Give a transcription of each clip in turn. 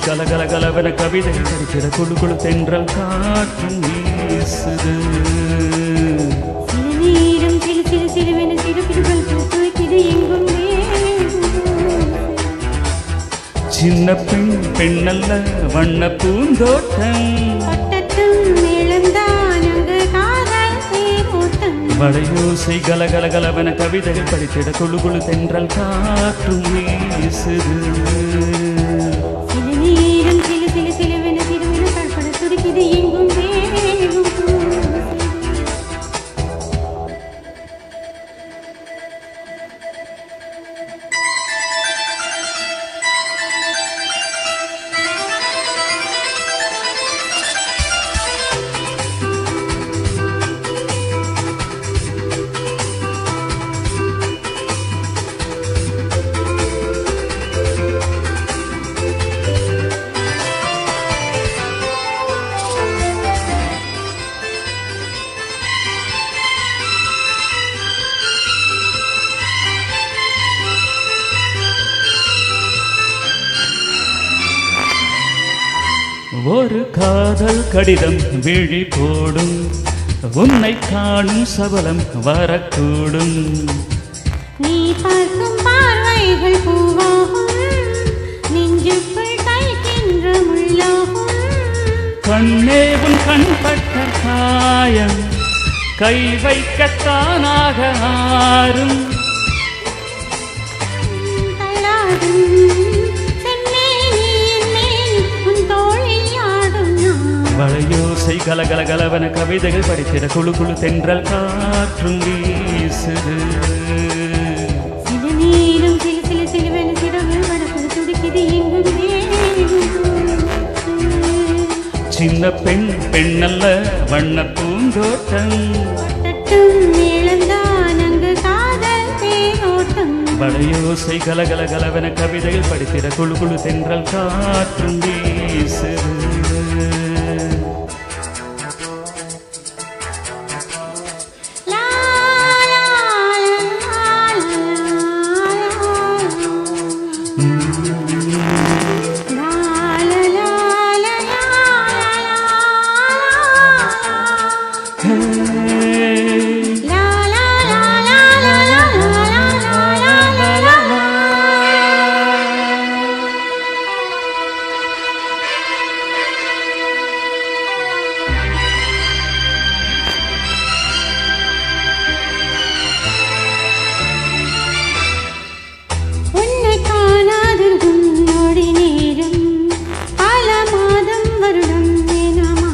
கலகல கலவன கவிதைகள் படிக்கிற குழு குழு தென்றல் காற்றும் வீசுது சில நேரம் சிறு சிறு சிறுவென சிறு பிடுகள் துவைக்குது எங்கும் வேகும். சின்ன பெண் பெண்ணல்ல வண்ண பூந்தோட்டம் கொட்டட்டும் மேளம்தான் அங்கு காதல் தேரோட்டம். வளையோசை கலகல கலவன கவிதைகள் படித்திட குழு குழு தென்றல் காற்றும் வீசுது சில நேரம் சிலு சிலு சிலுவென சிறுவென படபட துடிக்குது எங்கும் வேகும். ஒரு காதல் கடிதம் விழி போடும் உன்னை காணும் சபலம் வரக்கூடும் நீ பார்க்கும் பார்வைகள் பூவாகும் நெஞ்சுக்குள் தைக்கின்ற முள்ளாகும் கண்ணே உன் கண்பட்ட காயம் கை வைக்கத்தானாக ஆறும் தள்ளாடும் செம்மேனி என்மேனி உன் தோளில் ஆடும் நான். வளையோசை கலகல கலவன கவிதைகள் படித்திட குழு குழு தென்றல் காற்றும் வீசுது சில நேரம் சிலு சிலு சிலுவென சிறகு வடக்கு துடிக்குது எங்கும் வேகும். சின்ன பெண் பெண்ணல்ல வண்ண பூந்தோட்டம் கொட்டட்டும் மேளம்தான் அங்கு காதல் தேரோட்டம். வளையோசை கலகல கலவன கவிதைகள் படித்திட குழு குழு தென்றல் காற்றும் வீசுது லா, லா, லா, லா, லா, லா, லா, Hey. லா, லா, லா, லா, லா, லா, லா, லா, லா, லா, லா. உன்னை காணாதிருக்கும் நொடி நேரம் பல மாதம் வருடம் வேணாமா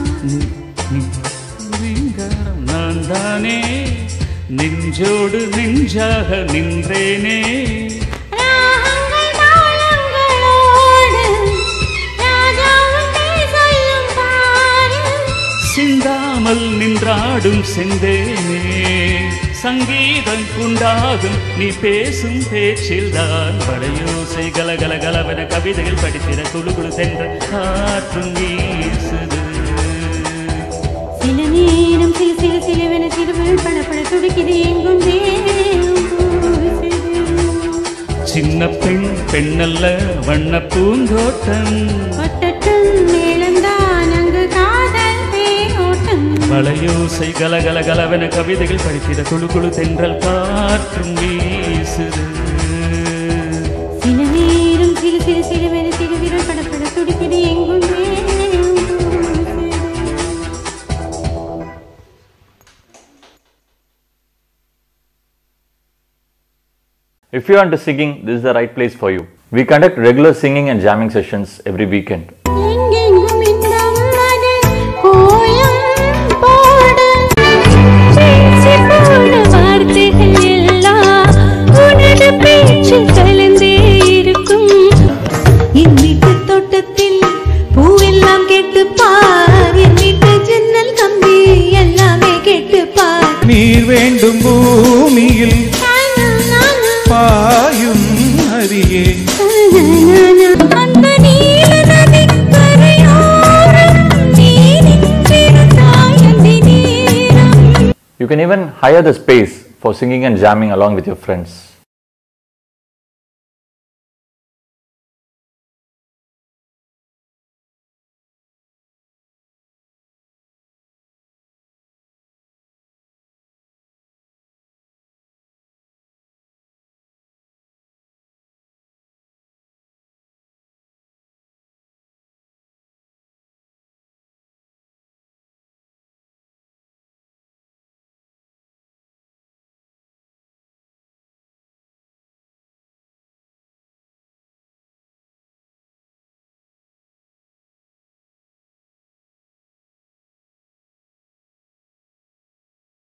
ரீங்காரம் நான் தானே நெஞ்சோடு நெஞ்சாக நின்றேனே ராகங்கள் தாளங்களோடு ராஜாவும் பேர் சொல்லும் பாரு சிந்தாமல் நின்றாடும் செந்தேனே சங்கீதம் உண்டாகும் நீ பேசும் பேச்சில் தான் வளையோசை கலகல கலவன கவிதைகள் படித்திட குழு குழு சென்ற காற்றும் வீசுது சில நேரம் சில சில சிலுவென சிறுவன் படப்பட துடிக்குது எங்கும் தேடும் பூசுது. சின்ன பெண் பெண்ணல்ல வண்ண பூந்தோட்டம் கொட்டட்டும் மேளம்தான் அங்கு காதல் தேரோட்டம் வளையோசை கலகல கலவன கவிதைகள் படித்திட குழு குழு தென்றல் காற்றும் வீசுது சில நேரம் சிறு சிறு சிறுவென சிறுவிரல் படப்பட துடிக்குது எங்கும் வேகும் பூசுது. If you are into singing, this is the right place for you. We conduct regular singing and jamming sessions every weekend. எங்கெங்கும் இன்னும் அது கோலம் போடு. பேச்சு போன வார்த்தைகள் எல்லாம் உனது பேச்சில் கலந்தே இருக்கும். என் வீட்டு தோட்டத்தில் பூவெல்லாம் கேட்டுப்பார் என் வீட்டு ஜன்னல் கம்பி எல்லாமே கேட்டுப்பார் நீர் வேண்டும் பூமியில் பாயும் அரியே அந்த நீல நதிக்கரையோரம் நீ நின்றிருந்தாய் அந்த நேரம் You can even hire the space for singing and jamming along with your friends.